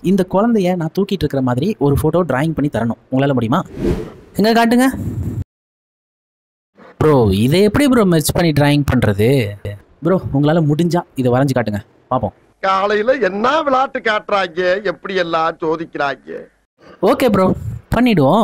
இந்த குழந்தைய நான் தூக்கிட்டு இருக்கிற மாதிரி ஒரு ஃபோட்டோ டிராயிங் பண்ணி தரணும் உங்களால் முடியுமா எங்க காட்டுங்க ப்ரோ இதை எப்படி ப்ரோ மெர்ச் பண்ணி டிராயிங் பண்ணுறது ப்ரோ உங்களால் முடிஞ்சா இதை வரைஞ்சு காட்டுங்க பார்ப்போம் காலையில என்ன விளையாட்டு காட்டுறாங்க எப்படி எல்லாம் சோதிக்கிறாங்க ஓகே ப்ரோ பண்ணிடுவோம்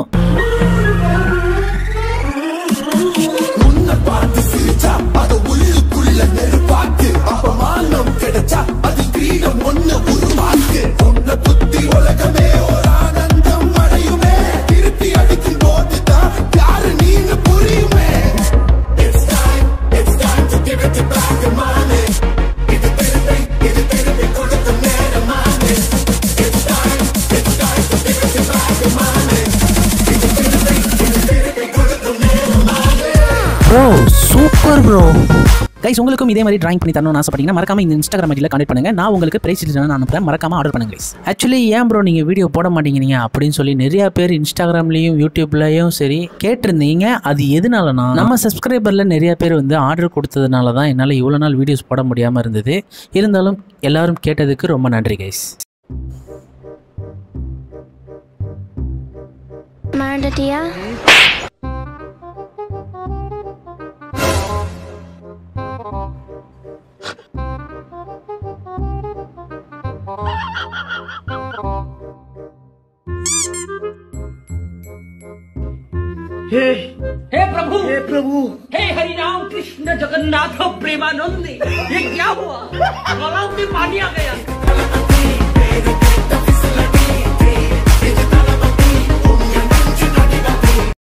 ப்ரோ சூப்பர் ப்ரோ கைஸ் உங்களுக்கும் இதே மாதிரி டிராயிங் பண்ணி தரணும்னு ஆசைப்பட்டீங்கன்னா மறக்காம இந்த இன்ஸ்டாகிராம் ஐடியில் கனெக்ட் பண்ணுங்க நான் உங்களுக்கு பிரைஸ் நான் அனுப்புறேன் மறக்காம ஆர்டர் பண்ணுங்க கைஸ் ஆக்சுவலி ஏன் ப்ரோ நீங்க வீடியோ போட மாட்டேங்கிறீங்க அப்படின்னு சொல்லி நிறைய பேர் இன்ஸ்டாகிராம்லயும் யூடியூப்லயும் சரி கேட்டிருந்தீங்க அது எதனாலனா நம்ம சப்ஸ்கிரைபர்ல நிறைய பேர் வந்து ஆர்டர் கொடுத்ததுனால தான் என்னால் இவ்வளோ நாள் வீடியோஸ் போட முடியாமல் இருந்தது இருந்தாலும் எல்லாரும் கேட்டதுக்கு ரொம்ப நன்றி கைஸ் மறந்துட்டியா हे प्रभु हे प्रभु हे हरि राम कृष्ण जगन्नाथ प्रेमानंद ये क्या हुआ गला में पानी आ गया